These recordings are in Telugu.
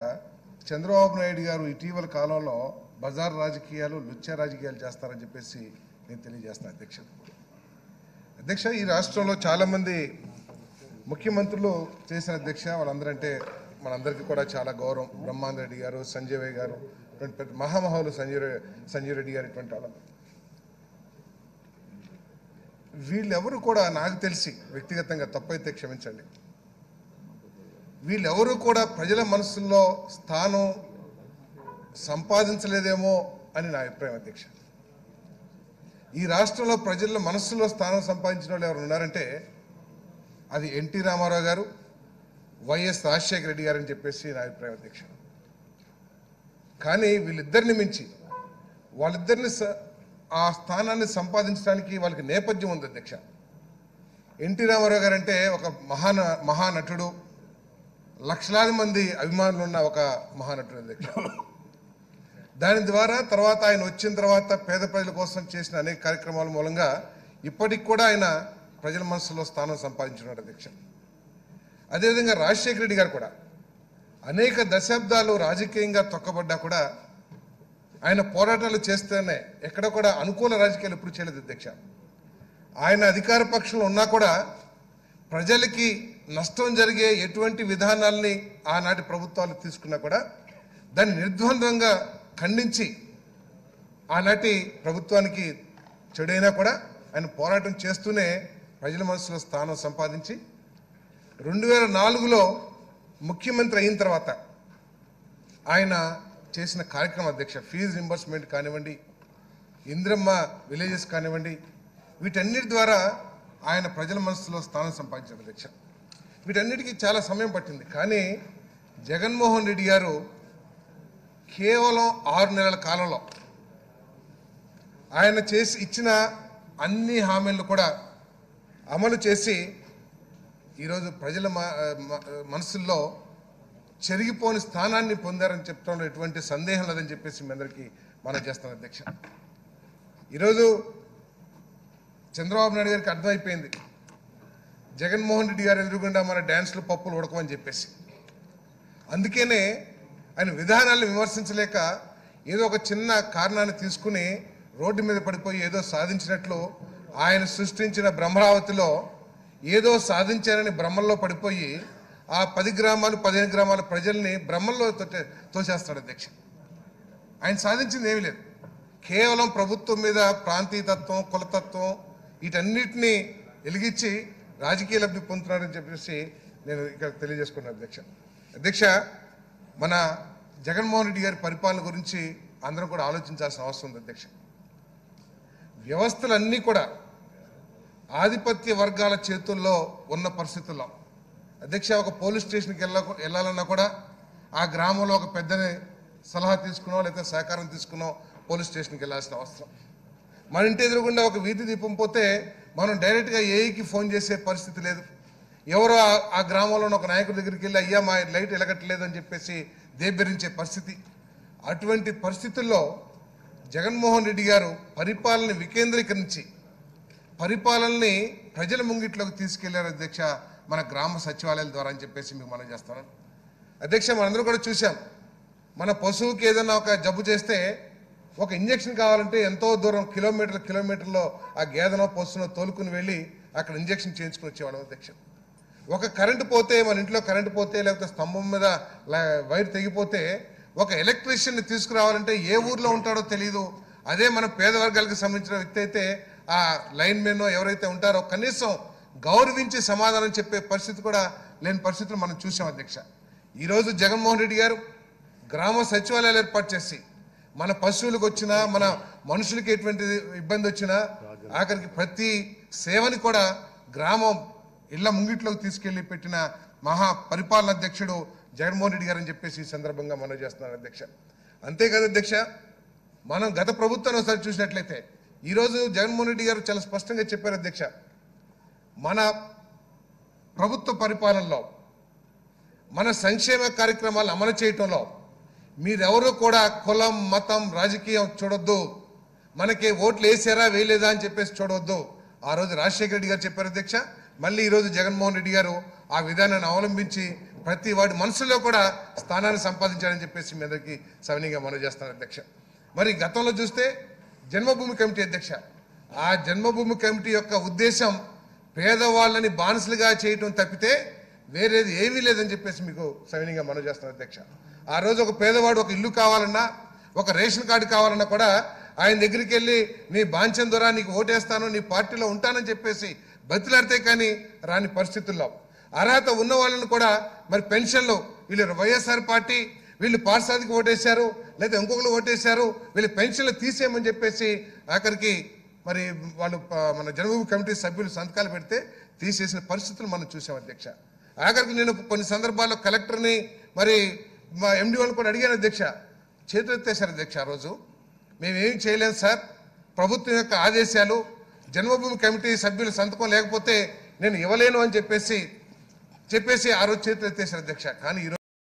చంద్రబాబు నాయుడు గారు ఇటీవల కాలంలో బజార్ రాజకీయాలు లుచ్చ రాజకీయాలు చేస్తారని చెప్పేసి నేను తెలియజేస్తాను అధ్యక్ష అధ్యక్ష ఈ రాష్ట్రంలో చాలామంది ముఖ్యమంత్రులు చేసిన అధ్యక్ష వాళ్ళందరంటే మనందరికీ కూడా చాలా గౌరవం బ్రహ్మాంద రెడ్డి గారు సంజయ్ వై గారు ఇటువంటి పెద్ద మహామహులు సంజయ్ రె- సంజయ్ రెడ్డి గారు ఇటువంటి వాళ్ళు వీళ్ళెవరు కూడా నాకు తెలిసి వ్యక్తిగతంగా తప్పైతే క్షమించండి వీళ్ళెవరూ కూడా ప్రజల మనసుల్లో స్థానం సంపాదించలేదేమో అని నా అభిప్రాయం అధ్యక్ష ఈ రాష్ట్రంలో ప్రజల మనస్సులో స్థానం సంపాదించిన వాళ్ళు ఎవరు ఉన్నారంటే అది ఎన్టీ రామారావు గారు వైఎస్ రాజశేఖర రెడ్డి గారు అని చెప్పేసి నా అభిప్రాయం అధ్యక్ష కానీ వీళ్ళిద్దరిని మించి వాళ్ళిద్దరిని స- ఆ స్థానాన్ని సంపాదించడానికి వాళ్ళకి నేపథ్యం ఉంది అధ్యక్ష ఎన్టీ రామారావు గారు అంటే ఒక మహాన మహానటుడు లక్షలాది మంది అభిమానులు ఉన్న ఒక మహానటుడు అధ్యక్ష దాని ద్వారా తర్వాత ఆయన వచ్చిన తర్వాత పేద ప్రజల కోసం చేసిన అనేక కార్యక్రమాల మూలంగా ఇప్పటికి కూడా ఆయన ప్రజల మనసులో స్థానం సంపాదించున్నాడు అధ్యక్ష అదేవిధంగా రాజశేఖర రెడ్డి గారు కూడా అనేక దశాబ్దాలు రాజకీయంగా తొక్కబడ్డా కూడా ఆయన పోరాటాలు చేస్తేనే ఎక్కడ కూడా అనుకూల రాజకీయాలు ఎప్పుడు చేయలేదు అధ్యక్ష ఆయన అధికార పక్షంలో ఉన్నా కూడా ప్రజలకి నష్టం జరిగే ఎటువంటి విధానాల్ని ఆనాటి ప్రభుత్వాలు తీసుకున్నా కూడా దాన్ని నిర్ద్వంద్వంగా ఖండించి ఆనాటి ప్రభుత్వానికి చెడైనా కూడా ఆయన పోరాటం చేస్తూనే ప్రజల మనసులో స్థానం సంపాదించి రెండు వేల నాలుగులో ముఖ్యమంత్రి అయిన తర్వాత ఆయన చేసిన కార్యక్రమం అధ్యక్ష ఫీజు రింబర్స్మెంట్ కానివ్వండి ఇంద్రమ్మ విలేజెస్ కానివ్వండి వీటన్నిటి ద్వారా ఆయన ప్రజల మనసులో స్థానం సంపాదించారు అధ్యక్ష వీటన్నిటికీ చాలా సమయం పట్టింది కానీ జగన్మోహన్ రెడ్డి గారు కేవలం ఆరు నెలల కాలంలో ఆయన చేసి ఇచ్చిన అన్ని హామీలను కూడా అమలు చేసి ఈరోజు ప్రజల మ- మ- మనసుల్లో చెరిగిపోని స్థానాన్ని పొందారని చెప్పడంలో ఎటువంటి సందేహం లేదని చెప్పేసి మీ అందరికీ మనం చేస్తాం అధ్యక్ష ఈరోజు చంద్రబాబు నాయుడు గారికి అర్థమైపోయింది జగన్మోహన్ రెడ్డి గారు ఎదురుగుండా మన డ్యాన్స్లు పప్పులు ఉడకమని చెప్పేసి అందుకనే ఆయన విధానాలను విమర్శించలేక ఏదో ఒక చిన్న కారణాన్ని తీసుకుని రోడ్డు మీద పడిపోయి ఏదో సాధించినట్లు ఆయన సృష్టించిన బ్రహ్మరావతిలో ఏదో సాధించారని భ్రమల్లో పడిపోయి ఆ పది గ్రామాలు పదిహేను గ్రామాల ప్రజల్ని భ్రమల్లో తోటే తోసేస్తాడు అధ్యక్ష ఆయన సాధించింది ఏమీ లేదు కేవలం ప్రభుత్వం మీద ప్రాంతీయతత్వం కులతత్వం వీటన్నిటిని వెలిగించి రాజకీయ లబ్ధి పొందుతున్నారని చెప్పేసి నేను ఇక్కడ తెలియజేసుకున్నాను అధ్యక్ష అధ్యక్ష మన జగన్మోహన్ రెడ్డి గారి పరిపాలన గురించి అందరం కూడా ఆలోచించాల్సిన అవసరం ఉంది అధ్యక్ష వ్యవస్థలన్నీ కూడా ఆధిపత్య వర్గాల చేతుల్లో ఉన్న పరిస్థితుల్లో అధ్యక్ష ఒక పోలీస్ స్టేషన్కి వెళ్ళ వెళ్ళాలన్నా కూడా ఆ గ్రామంలో ఒక పెద్దని సలహా తీసుకునో లేకపోతే సహకారం తీసుకునో పోలీస్ స్టేషన్కి వెళ్ళాల్సిన అవసరం మన ఇంటి ఎదురుగుండా ఒక వీధి దీపం పోతే మనం డైరెక్ట్గా ఏఈకి ఫోన్ చేసే పరిస్థితి లేదు ఎవరో ఆ- ఆ గ్రామంలో ఉన్న ఒక నాయకుడి దగ్గరికి వెళ్ళి అయ్యా మా లైట్ ఎలగట్లేదు అని చెప్పేసి దేబెరించే పరిస్థితి అటువంటి పరిస్థితుల్లో జగన్మోహన్ రెడ్డి గారు పరిపాలన వికేంద్రీకరించి పరిపాలనని ప్రజల ముంగిట్లోకి తీసుకెళ్లారు అధ్యక్ష మన గ్రామ సచివాలయాల ద్వారా అని చెప్పేసి మీకు మనం చేస్తాను అధ్యక్ష మనందరం కూడా చూసాం మన పశువుకి ఏదైనా ఒక జబ్బు చేస్తే ఒక ఇంజెక్షన్ కావాలంటే ఎంతో దూరం కిలోమీటర్ల కిలోమీటర్లో ఆ గేదెనో పశువునో తోలుకుని వెళ్ళి అక్కడ ఇంజెక్షన్ చేయించుకుని వచ్చేవాళ్ళం అధ్యక్ష ఒక కరెంటు పోతే మన ఇంట్లో కరెంటు పోతే లేకపోతే స్తంభం మీద ల- వైర్ తెగిపోతే ఒక ఎలక్ట్రీషియన్ని తీసుకురావాలంటే ఏ ఊర్లో ఉంటాడో తెలియదు అదే మన పేద వర్గాలకు సంబంధించిన వ్యక్తి అయితే ఆ లైన్ మెన్ ఎవరైతే ఉంటారో కనీసం గౌరవించి సమాధానం చెప్పే పరిస్థితి కూడా లేని పరిస్థితులు మనం చూసాం అధ్యక్ష ఈరోజు జగన్మోహన్ రెడ్డి గారు గ్రామ సచివాలయాలు ఏర్పాటు చేసి మన పశువులకు వచ్చినా మన మనుషులకి ఎటువంటి ఇబ్బంది వచ్చినా ఆఖరికి ప్రతి సేవని కూడా గ్రామం ఇళ్ల ముంగిట్లోకి తీసుకెళ్లి పెట్టిన మహా పరిపాలన అధ్యక్షుడు జగన్మోహన్ రెడ్డి గారు అని చెప్పేసి ఈ సందర్భంగా మనం చేస్తున్నాను అధ్యక్ష అంతేకాదు అధ్యక్ష మనం గత ప్రభుత్వాన్ని ఒకసారి చూసినట్లయితే ఈరోజు జగన్మోహన్ రెడ్డి గారు చాలా స్పష్టంగా చెప్పారు అధ్యక్ష మన ప్రభుత్వ పరిపాలనలో మన సంక్షేమ కార్యక్రమాలు అమలు చేయటంలో మీరెవరూ కూడా కులం మతం రాజకీయం చూడొద్దు మనకి ఓట్లు వేసారా వేయలేదా అని చెప్పేసి చూడవద్దు ఆ రోజు రాజశేఖర రెడ్డి గారు చెప్పారు అధ్యక్ష మళ్ళీ ఈరోజు జగన్మోహన్ రెడ్డి గారు ఆ విధానాన్ని అవలంబించి ప్రతి వాడి మనసులో కూడా స్థానాన్ని సంపాదించాలని చెప్పేసి మీ అందరికీ సవినీయంగా మనవి చేస్తాను అధ్యక్ష మరి గతంలో చూస్తే జన్మభూమి కమిటీ అధ్యక్ష ఆ జన్మభూమి కమిటీ యొక్క ఉద్దేశం పేదవాళ్ళని బానిసలుగా చేయటం తప్పితే వేరేది ఏమీ లేదని చెప్పేసి మీకు సవినీయంగా మనవి చేస్తాను అధ్యక్ష ఆ రోజు ఒక పేదవాడు ఒక ఇల్లు కావాలన్నా ఒక రేషన్ కార్డు కావాలన్నా కూడా ఆయన దగ్గరికి వెళ్ళి నీ బాంఛం ద్వారా నీకు ఓటేస్తాను నీ పార్టీలో ఉంటానని చెప్పేసి బతిలాడితే కానీ రాని పరిస్థితుల్లో అర్హత ఉన్న వాళ్ళని కూడా మరి పెన్షన్లు వీళ్ళు వైఎస్ఆర్ పార్టీ వీళ్ళు పార్సాదికి ఓటేశారు లేదా ఇంకొకరు ఓటేశారు వీళ్ళు పెన్షన్లు తీసేయమని చెప్పేసి ఆఖరికి మరి వాళ్ళు ప- మన జనభూమి కమిటీ సభ్యులు సంతకాలు పెడితే తీసేసిన పరిస్థితులు మనం చూసాం అధ్యక్ష ఆఖరికి నేను కొన్ని సందర్భాల్లో కలెక్టర్ని మరి మా ఎండి వాళ్ళని కూడా అడిగాను అధ్యక్ష చేతులు ఎత్తేశారు అధ్యక్ష ఆ రోజు మేమేం చేయలేం సార్ ప్రభుత్వం యొక్క ఆదేశాలు జన్మభూమి కమిటీ సభ్యుల సంతకం లేకపోతే నేను ఇవ్వలేను అని చెప్పేసి చెప్పేసి ఆ రోజు చేతులు ఎత్తేశారు అధ్యక్ష కానీ ఈరోజు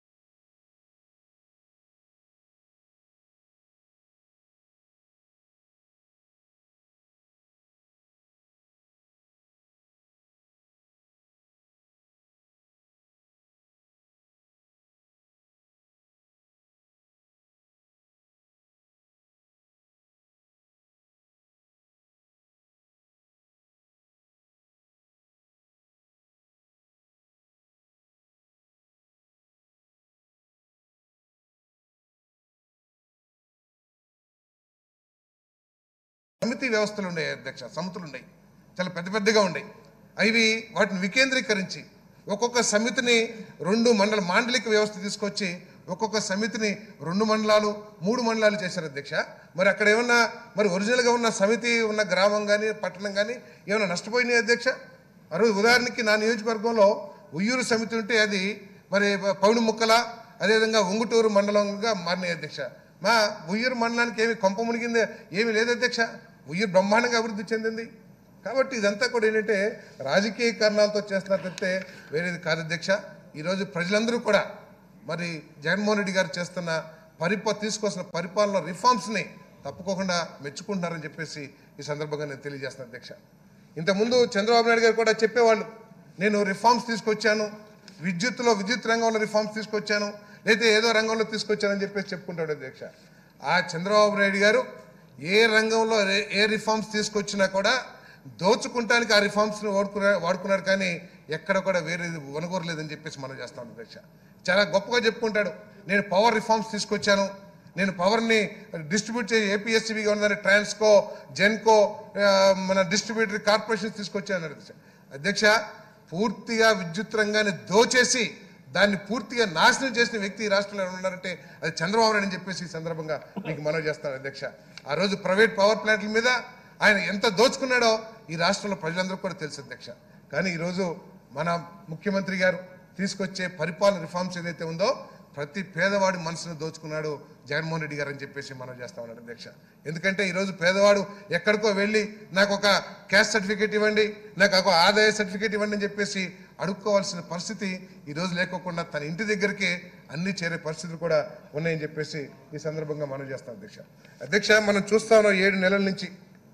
సమితి వ్యవస్థలు ఉన్నాయి అధ్యక్ష సమితులు ఉన్నాయి చాలా పెద్ద పెద్దగా ఉన్నాయి అవి వాటిని వికేంద్రీకరించి ఒక్కొక్క సమితిని రెండు మండల మాండలిక వ్యవస్థ తీసుకొచ్చి ఒక్కొక్క సమితిని రెండు మండలాలు మూడు మండలాలు చేశారు అధ్యక్ష మరి అక్కడ ఏమన్నా మరి ఒరిజినల్గా ఉన్న సమితి ఉన్న గ్రామం కానీ పట్టణం కానీ ఏమైనా నష్టపోయినాయి అధ్యక్ష ఆ రోజు ఉదాహరణకి నా నియోజకవర్గంలో ఉయ్యూరు సమితి ఉంటే అది మరి పౌడి ముక్కల అదేవిధంగా ఉంగుటూరు మండలంగా మారినాయి అధ్యక్ష మా ఉయ్యూరు మండలానికి ఏమి కొంప మునిగింది ఏమీ లేదు అధ్యక్ష ఉయ్యూరు బ్రహ్మాండంగా అభివృద్ధి చెందింది కాబట్టి ఇదంతా కూడా ఏంటంటే రాజకీయ కారణాలతో చేస్తున్నారు తప్పితే వేరేది కాదు అధ్యక్ష ఈరోజు ప్రజలందరూ కూడా మరి జగన్మోహన్ రెడ్డి గారు చేస్తున్న పరిప తీసుకొస్తున్న పరిపాలన రిఫార్మ్స్ని తప్పుకోకుండా మెచ్చుకుంటున్నారని చెప్పేసి ఈ సందర్భంగా నేను తెలియజేస్తున్నాను అధ్యక్ష ఇంతకుముందు చంద్రబాబు నాయుడు గారు కూడా చెప్పేవాళ్ళు నేను రిఫార్మ్స్ తీసుకొచ్చాను విద్యుత్తులో విద్యుత్ రంగంలో రిఫార్మ్స్ తీసుకొచ్చాను లేదా ఏదో రంగంలో తీసుకొచ్చానని చెప్పేసి చెప్పుకుంటాడు అధ్యక్ష ఆ చంద్రబాబు నాయుడు గారు ఏ రంగంలో ఏ- ఏ రిఫార్మ్స్ తీసుకొచ్చినా కూడా దోచుకుంటానికి ఆ రిఫార్మ్స్ని వాడుకున్నారు వాడుకున్నారు కానీ ఎక్కడ కూడా వేరే వనగూరలేదని చెప్పేసి మనం చేస్తాం అధ్యక్ష చాలా గొప్పగా చెప్పుకుంటాడు నేను పవర్ రిఫార్మ్స్ తీసుకొచ్చాను నేను పవర్ని డిస్ట్రిబ్యూట్ చేసి ఏపీఎస్సీబీగా ఉన్నదాన్ని ట్రాన్స్కో జెన్కో ఆ, మన డిస్ట్రిబ్యూటరీ కార్పొరేషన్స్ తీసుకొచ్చాను అన్నాడు అధ్యక్ష అధ్యక్ష పూర్తిగా విద్యుత్ రంగాన్ని దోచేసి దాన్ని పూర్తిగా నాశనం చేసిన వ్యక్తి ఈ రాష్ట్రంలో ఎవరు ఉన్నారంటే అది చంద్రబాబు నాయుడు అని చెప్పేసి ఈ సందర్భంగా మీకు మనవి చేస్తాను అధ్యక్ష ఆ రోజు ప్రైవేట్ పవర్ ప్లాంట్ల మీద ఆయన ఎంత దోచుకున్నాడో ఈ రాష్ట్రంలో ప్రజలందరూ కూడా తెలుసు అధ్యక్ష కానీ ఈరోజు మన ముఖ్యమంత్రి గారు తీసుకొచ్చే పరిపాలన రిఫార్మ్స్ ఏదైతే ఉందో ప్రతి పేదవాడి మనసును దోచుకున్నాడు జగన్మోహన్ రెడ్డి గారు అని చెప్పేసి మనం చేస్తా ఉన్నాడు అధ్యక్ష ఎందుకంటే ఈరోజు పేదవాడు ఎక్కడికో వెళ్ళి నాకు ఒక క్యాస్ట్ సర్టిఫికేట్ ఇవ్వండి నాకు ఒక ఆదాయ సర్టిఫికేట్ ఇవ్వండి అని చెప్పేసి అడుక్కోవాల్సిన పరిస్థితి ఈరోజు లేకోకుండా తన ఇంటి దగ్గరికి అన్ని చేరే పరిస్థితులు కూడా ఉన్నాయని చెప్పేసి ఈ సందర్భంగా మనం చేస్తాం అధ్యక్ష అధ్యక్ష మనం చూస్తా ఉన్నాం ఏడు నెలల నుంచి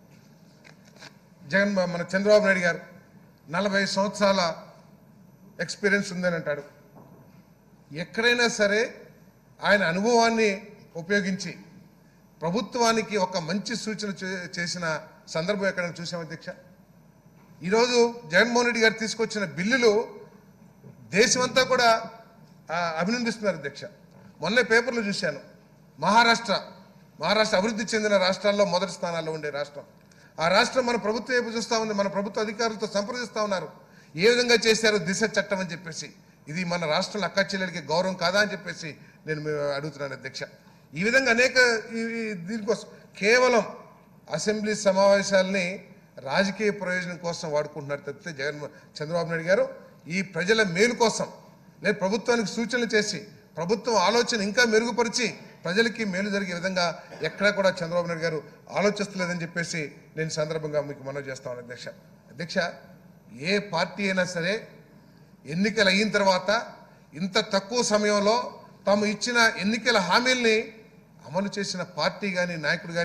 జగన్ మన చంద్రబాబు నాయుడు గారు నలభై సంవత్సరాల ఎక్స్పీరియన్స్ ఉందని అంటాడు ఎక్కడైనా సరే ఆయన అనుభవాన్ని ఉపయోగించి ప్రభుత్వానికి ఒక మంచి సూచన చే- చేసిన సందర్భం ఎక్కడైనా చూసాం అధ్యక్ష ఈరోజు జగన్మోహన్ రెడ్డి గారు తీసుకొచ్చిన బిల్లులు దేశమంతా కూడా ఆ, అభినందిస్తున్నారు అధ్యక్ష మొన్న పేపర్లో చూశాను మహారాష్ట్ర మహారాష్ట్ర అభివృద్ధి చెందిన రాష్ట్రాల్లో మొదటి స్థానాల్లో ఉండే రాష్ట్రం ఆ రాష్ట్రం మన ప్రభుత్వం వైపు చూస్తా ఉంది మన ప్రభుత్వ అధికారులతో సంప్రదిస్తా ఉన్నారు ఏ విధంగా చేశారు దిశ చట్టం అని చెప్పేసి ఇది మన రాష్ట్రంలో అక్క చెల్లెలకి గౌరవం కాదా అని చెప్పేసి నేను మీ- అడుగుతున్నాను అధ్యక్ష ఈ విధంగా అనేక ఈ- ఈ దీనికోసం కేవలం అసెంబ్లీ సమావేశాలని రాజకీయ ప్రయోజనం కోసం వాడుకుంటున్నారు తప్పితే జగన్ చంద్రబాబు నాయుడు గారు ఈ ప్రజల మేలు కోసం లేదు ప్రభుత్వానికి సూచనలు చేసి ప్రభుత్వం ఆలోచన ఇంకా మెరుగుపరిచి ప్రజలకి మేలు జరిగే విధంగా ఎక్కడా కూడా చంద్రబాబు నాయుడు గారు ఆలోచిస్తలేదని చెప్పేసి నేను ఈ సందర్భంగా మీకు మనవి చేస్తాను అధ్యక్ష అధ్యక్ష ఏ పార్టీ అయినా సరే ఎన్నికలు అయిన తర్వాత ఇంత తక్కువ సమయంలో తాము ఇచ్చిన ఎన్నికల హామీల్ని అమలు చేసిన పార్టీ కానీ నాయకుడు కానీ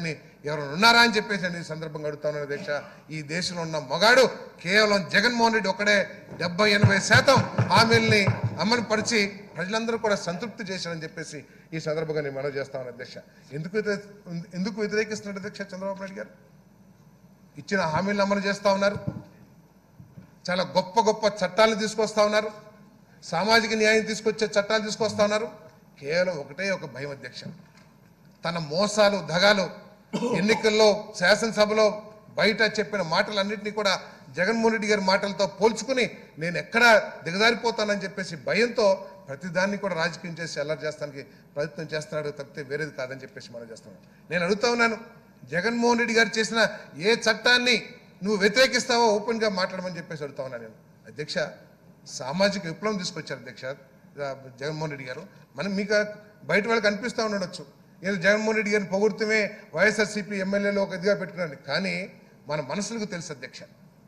ఎవరైనా ఉన్నారా అని చెప్పేసి నేను ఈ సందర్భంగా అడుగుతాను అధ్యక్ష ఈ దేశంలో ఉన్న మొగాడు కేవలం జగన్మోహన్ రెడ్డి ఒక్కడే డెబ్బై ఎనభై శాతం హామీల్ని అమలు పరిచి ప్రజలందరూ కూడా సంతృప్తి చేశారని చెప్పేసి ఈ సందర్భంగా నేను మనవి చేస్తాను అధ్యక్ష ఎందుకు వ్యతిరే- ఎందుకు వ్యతిరేకిస్తున్నాడు అధ్యక్ష చంద్రబాబు నాయుడు గారు ఇచ్చిన హామీలను అమలు చేస్తా ఉన్నారు చాలా గొప్ప గొప్ప చట్టాలను తీసుకొస్తా ఉన్నారు సామాజిక న్యాయం తీసుకొచ్చే చట్టాలు తీసుకొస్తా ఉన్నారు కేవలం ఒకటే ఒక భయం అధ్యక్ష తన మోసాలు దగాలు ఎన్నికల్లో శాసనసభలో బయట చెప్పిన మాటలన్నింటినీ కూడా జగన్మోహన్ రెడ్డి గారి మాటలతో పోల్చుకుని నేను ఎక్కడ దిగజారిపోతానని చెప్పేసి భయంతో ప్రతిదాన్ని కూడా రాజకీయం చేసి అల్లరి చేస్తానికి ప్రయత్నం చేస్తున్నాడు తప్పితే వేరేది కాదని చెప్పేసి మనం చేస్తున్నాను నేను అడుగుతా ఉన్నాను జగన్మోహన్ రెడ్డి గారు చేసిన ఏ చట్టాన్ని నువ్వు వ్యతిరేకిస్తావో ఓపెన్గా మాట్లాడమని చెప్పేసి అడుగుతా ఉన్నాను నేను అధ్యక్ష సామాజిక విప్లవం తీసుకొచ్చారు అధ్యక్ష ఆ, జగన్మోహన్ రెడ్డి గారు మనం మీకు బయట వాళ్ళకి అనిపిస్తూ ఉండొచ్చు ఏదో జగన్మోహన్ రెడ్డి గారిని పొగుడుతూనే వైఎస్ఆర్సీపీ ఎమ్మెల్యేలు ఒక ఇదిగా పెట్టుకున్నాను కానీ మన మనసులకు తెలుసు అధ్యక్ష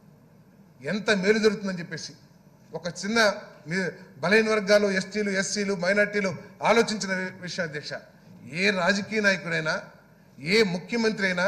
ఎంత మేలు జరుగుతుందని చెప్పేసి ఒక చిన్న మీ బలహీన వర్గాలు ఎస్టీలు ఎస్సీలు మైనార్టీలు ఆలోచించిన వి- విషయం అధ్యక్ష ఏ రాజకీయ నాయకుడైనా ఏ ముఖ్యమంత్రి అయినా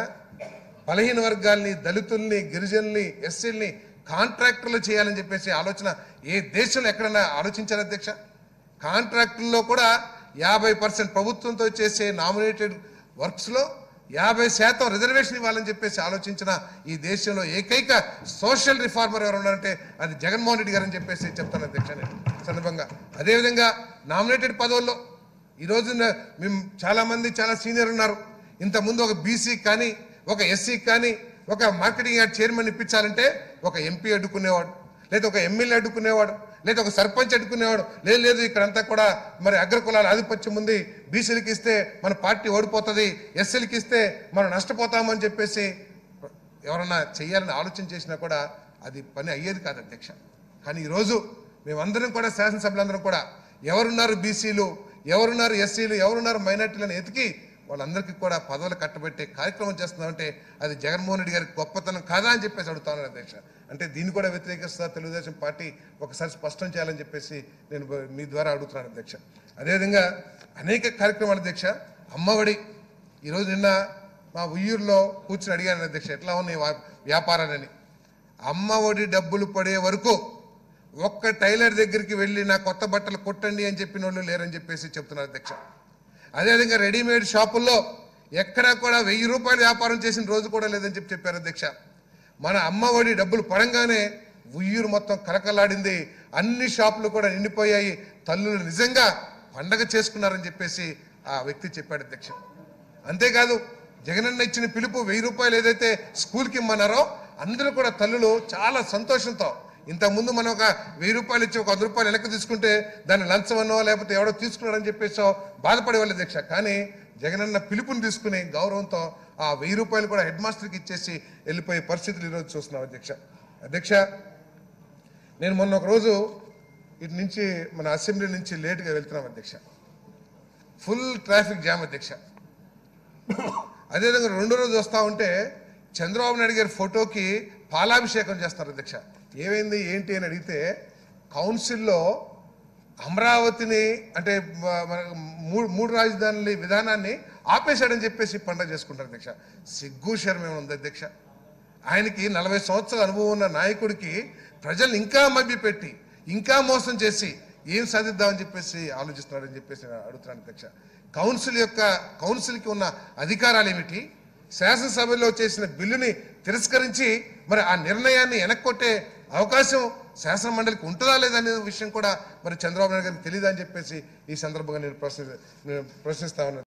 బలహీన వర్గాల్ని దళితుల్ని గిరిజనుల్ని ఎస్సీల్ని కాంట్రాక్టర్లు చేయాలని చెప్పేసి ఆలోచన ఏ దేశంలో ఎక్కడైనా ఆలోచించారు అధ్యక్ష కాంట్రాక్టుల్లో కూడా యాభై పర్సెంట్ ప్రభుత్వంతో చేసే నామినేటెడ్ వర్క్స్లో యాభై శాతం రిజర్వేషన్ ఇవ్వాలని చెప్పేసి ఆలోచించిన ఈ దేశంలో ఏకైక సోషల్ రిఫార్మర్ ఎవరు ఉన్నారంటే అది జగన్మోహన్ రెడ్డి గారు అని చెప్పేసి చెప్తాను అధ్యక్ష నేను సందర్భంగా అదేవిధంగా నామినేటెడ్ పదవుల్లో ఈరోజు న- మేము చాలామంది చాలా సీనియర్ ఉన్నారు ఇంతకుముందు ఒక బీసీ కానీ ఒక ఎస్సీ కానీ ఒక మార్కెటింగ్ యార్డ్ చైర్మన్ ఇప్పించాలంటే ఒక ఎంపీ అడ్డుకునేవాడు లేదా ఒక ఎమ్మెల్యే అడ్డుకునేవాడు లేదా ఒక సర్పంచ్ అడ్డుకునేవాడు లేదు లేదు ఇక్కడంతా కూడా మరి అగ్రకులాల ఆధిపత్యం ఉంది బీసీలకి ఇస్తే మన పార్టీ ఓడిపోతుంది ఎస్సీలకి ఇస్తే మనం నష్టపోతామని చెప్పేసి ఎవరన్నా చెయ్యాలని ఆలోచన చేసినా కూడా అది పని అయ్యేది కాదు అధ్యక్ష కానీ ఈరోజు మేమందరం కూడా శాసనసభ్యులందరం కూడా ఎవరున్నారు బీసీలు ఎవరున్నారు ఎస్సీలు ఎవరున్నారు మైనార్టీలను ఎతికి వాళ్ళందరికీ కూడా పదవులు కట్టబెట్టే కార్యక్రమం చేస్తున్నామంటే అది జగన్మోహన్ రెడ్డి గారి గొప్పతనం కాదా అని చెప్పేసి అడుగుతాను అధ్యక్ష అంటే దీన్ని కూడా వ్యతిరేకిస్తా తెలుగుదేశం పార్టీ ఒకసారి స్పష్టం చేయాలని చెప్పేసి నేను మీ ద్వారా అడుగుతున్నాను అధ్యక్ష అదేవిధంగా అనేక కార్యక్రమాలు అధ్యక్ష అమ్మఒడి ఈరోజు నిన్న మా ఉయ్యూరులో కూర్చుని అడిగాను అధ్యక్ష ఎట్లా ఉన్నాయి వా- వ్యాపారాలని అమ్మ ఒడి డబ్బులు పడే వరకు ఒక్క టైలర్ దగ్గరికి వెళ్ళి నా కొత్త బట్టలు కుట్టండి అని చెప్పిన వాళ్ళు లేరని చెప్పేసి చెప్తున్నారు అధ్యక్ష అదేవిధంగా రెడీమేడ్ షాపుల్లో ఎక్కడా కూడా వెయ్యి రూపాయలు వ్యాపారం చేసిన రోజు కూడా లేదని చెప్పి చెప్పారు అధ్యక్ష మన అమ్మ ఒడి డబ్బులు పడంగానే ఉయ్యూరు మొత్తం కలకలాడింది అన్ని షాపులు కూడా నిండిపోయాయి తల్లులు నిజంగా పండగ చేసుకున్నారని చెప్పేసి ఆ వ్యక్తి చెప్పాడు అధ్యక్ష అంతేకాదు జగనన్న ఇచ్చిన పిలుపు వెయ్యి రూపాయలు ఏదైతే స్కూల్కి ఇమ్మన్నారో అందరూ కూడా తల్లులు చాలా సంతోషంతో ఇంతకుముందు మనం ఒక వెయ్యి రూపాయలు ఇచ్చి ఒక వంద రూపాయలు వెనక్కి తీసుకుంటే దాన్ని లంచమనో లేకపోతే ఎవడో తీసుకున్నాడని చెప్పేసో బాధపడేవాళ్ళు అధ్యక్ష కానీ జగనన్న పిలుపుని తీసుకుని గౌరవంతో ఆ వెయ్యి రూపాయలు కూడా హెడ్ మాస్టర్కి ఇచ్చేసి వెళ్ళిపోయే పరిస్థితులు ఈరోజు చూస్తున్నాం అధ్యక్ష అధ్యక్ష నేను మొన్న ఒక రోజు ఇటు నుంచి మన అసెంబ్లీ నుంచి లేటుగా వెళ్తున్నాం అధ్యక్ష ఫుల్ ట్రాఫిక్ జామ్ అధ్యక్ష అదేవిధంగా రెండో రోజు వస్తా ఉంటే చంద్రబాబు నాయుడు గారి ఫోటోకి పాలాభిషేకం చేస్తారు అధ్యక్ష ఏమైంది ఏంటి అని అడిగితే కౌన్సిల్లో అమరావతిని అంటే మ- మన మూడు మూడు రాజధానుల విధానాన్ని ఆపేశాడని చెప్పేసి పండగ చేసుకుంటారు అధ్యక్ష సిగ్గు శర్మ ఉంది అధ్యక్ష ఆయనకి నలభై సంవత్సరాల అనుభవం ఉన్న నాయకుడికి ప్రజల్ని ఇంకా మభ్యపెట్టి ఇంకా మోసం చేసి ఏం సాధిద్దామని చెప్పేసి ఆలోచిస్తున్నాడని చెప్పేసి నేను అడుగుతున్నాను అధ్యక్ష కౌన్సిల్ యొక్క కౌన్సిల్కి ఉన్న అధికారాలు ఏమిటి శాసనసభలో చేసిన బిల్లుని తిరస్కరించి మరి ఆ నిర్ణయాన్ని వెనక్కొట్టే అవకాశం శాసన మండలికి ఉంటుందా లేదా అనే విషయం కూడా మరి చంద్రబాబు నాయుడు గారికి తెలియదా అని చెప్పేసి ఈ సందర్భంగా నేను ప్రశ్న నేను ప్రశ్నిస్తా ఉన్నాను